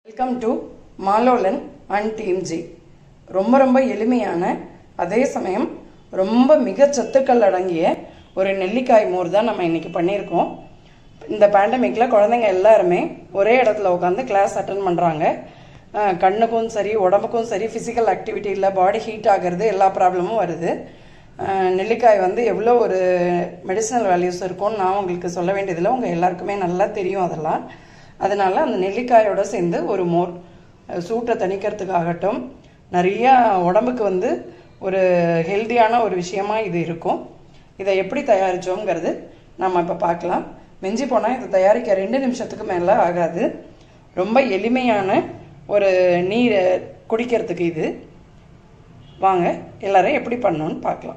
welcome to Malolan and team ji ரொம்ப ரொம்ப எளிமையான அதே சமயம் ரொம்ப மிக சத்துக்கள் அடங்கிய ஒரு நெல்லிக்காய் மோர் தான் நம்ம இன்னைக்கு பண்ணியிருக்கோம் இந்த பேண்டமிக்கில் குழந்தைங்க எல்லாருமே ஒரே இடத்துல உட்காந்து கிளாஸ் அட்டன் பண்ணுறாங்க கண்ணுக்கும் சரி உடம்புக்கும் சரி ஃபிசிக்கல் ஆக்டிவிட்டியில் பாடி ஹீட் ஆகிறது எல்லா ப்ராப்ளமும் வருது அஹ், நெல்லிக்காய் வந்து எவ்வளோ ஒரு மெடிசினல் வேல்யூஸ் இருக்கும்னு நான் உங்களுக்கு சொல்ல வேண்டியதில்லை உங்கள் எல்லாருக்குமே நல்லா தெரியும் அதெல்லாம் அதனால அந்த நெல்லிக்காயோட சேர்ந்து ஒரு மோர் அஹ், சூட்டை தணிக்கிறதுக்காகட்டும் நிறைய உடம்புக்கு வந்து ஒரு ஹெல்தியான ஒரு விஷயமா இது இருக்கும் இதை எப்படி தயாரிச்சோங்கிறது நம்ம இப்போ பார்க்கலாம் மிஞ்சி போனால் இதை தயாரிக்க ரெண்டு நிமிஷத்துக்கு மேலே ஆகாது ரொம்ப எளிமையான ஒரு நீர் குடிக்கிறதுக்கு இது வாங்க எல்லாரும் எப்படி பண்ணணும்னு பார்க்கலாம்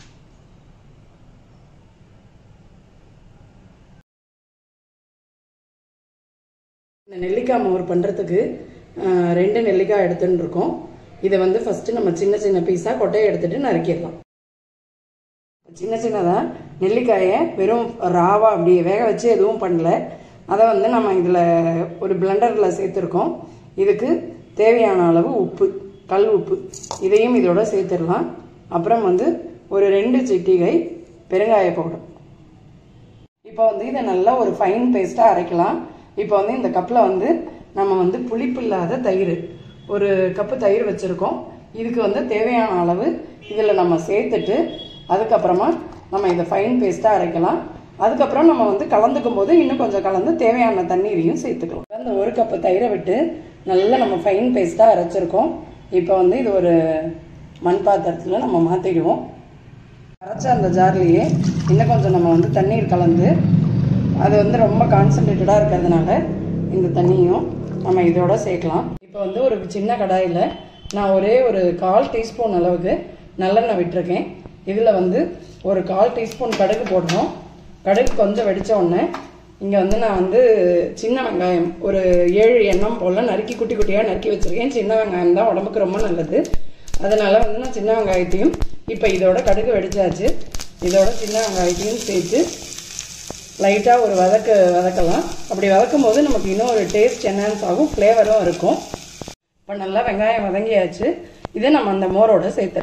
இந்த நெல்லிக்காய் மோர் பண்ணுறதுக்கு ரெண்டு நெல்லிக்காய் எடுத்துன்னு இருக்கோம் இதை வந்து ஃபஸ்ட்டு நம்ம சின்ன சின்ன பீஸாக கொட்டையை எடுத்துட்டு நறுக்கிடலாம் சின்ன சின்னதாக நெல்லிக்காயை வெறும் ராவா அப்படி வேக வச்சு எதுவும் பண்ணல அதை வந்து நம்ம இதில் ஒரு பிளெண்டரில் சேர்த்துருக்கோம் இதுக்கு தேவையான அளவு உப்பு கல் உப்பு இதையும் இதோட சேர்த்துடலாம் அப்புறம் வந்து ஒரு ரெண்டு சிட்டிகை பெருங்காய பவுடர் இப்போ வந்து இதை நல்லா ஒரு ஃபைன் பேஸ்ட்டாக அரைக்கலாம் இப்போ வந்து இந்த கப்பில் வந்து நம்ம வந்து புளிப்பு இல்லாத தயிர் ஒரு கப்பு தயிர் வச்சுருக்கோம் இதுக்கு வந்து தேவையான அளவு இதில் நம்ம சேர்த்துட்டு அதுக்கப்புறமா நம்ம இதை ஃபைன் பேஸ்ட்டாக அரைக்கலாம் அதுக்கப்புறம் நம்ம வந்து கலந்துக்கும் போது இன்னும் கொஞ்சம் கலந்து தேவையான தண்ணீரையும் சேர்த்துக்கலாம் அந்த ஒரு கப்பு தயிரை விட்டு நல்லா நம்ம ஃபைன் பேஸ்ட்டாக அரைச்சிருக்கோம் இப்போ வந்து இது ஒரு மண் பாத்திரத்தில் நம்ம மாற்றிடுவோம் அரைச்ச அந்த ஜார்லேயே இன்னும் கொஞ்சம் நம்ம வந்து தண்ணீர் கலந்து அது வந்து ரொம்ப கான்சன்ட்ரேட்டடாக இருக்கிறதுனால இந்த தண்ணியும் நம்ம இதோட சேர்க்கலாம் இப்போ வந்து ஒரு சின்ன கடாயில் நான் ஒரே ஒரு கால் டீஸ்பூன் அளவுக்கு நல்லெண்ணெய் விட்டுருக்கேன் இதில் வந்து ஒரு கால் டீஸ்பூன் கடுகு போடணும் கடுகு கொஞ்சம் வெடித்த உடனே இங்கே வந்து நான் வந்து சின்ன வெங்காயம் ஒரு ஏழு எண்ணம் போல் நறுக்கி குட்டி குட்டியாக நறுக்கி வச்சுருக்கேன் சின்ன வெங்காயம் தான் உடம்புக்கு ரொம்ப நல்லது அதனால வந்து நான் சின்ன வெங்காயத்தையும் இப்போ இதோட கடுகு வெடிச்சாச்சு இதோட சின்ன வெங்காயத்தையும் சேர்த்து லைட்டாக ஒரு வதக்க வதக்கலாம் அப்படி வதக்கும் போது நமக்கு இன்னும் ஒரு டேஸ்ட் என்ஹான்ஸ் ஆகும் ஃப்ளேவரும் இருக்கும் இப்போ நல்லா வெங்காயம் வதங்கியாச்சு இதை நம்ம அந்த மோரோட சேர்த்துறோம்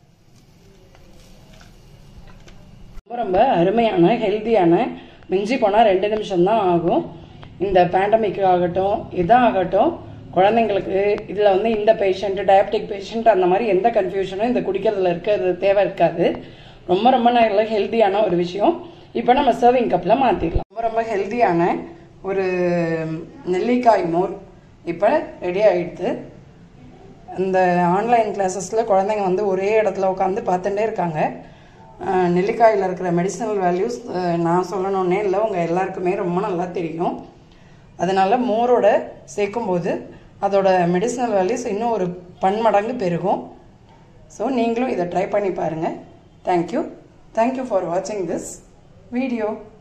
ரொம்ப ரொம்ப அருமையான ஹெல்த்தியான மிஞ்சி போனால் ரெண்டு நிமிஷம் தான் ஆகும் இந்த பேண்டமிக் ஆகட்டும் இதாகட்டும் குழந்தைங்களுக்கு இதில் வந்து இந்த பேஷண்ட் டயபெட்டிக் பேஷண்ட் அந்த மாதிரி எந்த கன்ஃபியூஷனும் இந்த குடிக்கிறதுல இருக்கிறது தேவை இருக்காது ரொம்ப ரொம்ப நல்ல ஹெல்த்தியான ஒரு விஷயம் இப்போ நம்ம சர்விங் கப்பில் மாற்றிடலாம் ரொம்ப ரொம்ப ஹெல்த்தியான ஒரு நெல்லிக்காய் மோர் இப்போ ரெடி ஆகிடுது இந்த ஆன்லைன் கிளாஸஸில் குழந்தைங்க வந்து ஒரே இடத்துல உட்காந்து பார்த்துட்டே இருக்காங்க அஹ் நெல்லிக்காயில் இருக்கிற மெடிசனல் வேல்யூஸ் நான் சொல்லணுன்னே இல்லை உங்கள் எல்லாருக்குமே ரொம்ப நல்லா தெரியும் அதனால மோரோட சேர்க்கும்போது அதோட மெடிசனல் வேல்யூஸ் இன்னும் ஒரு பன்மடங்கு பெருகும் ஸோ நீங்களும் இதை ட்ரை பண்ணி பாருங்கள் தேங்க்யூ தேங்க்யூ ஃபார் வாட்சிங் திஸ் வீடியோ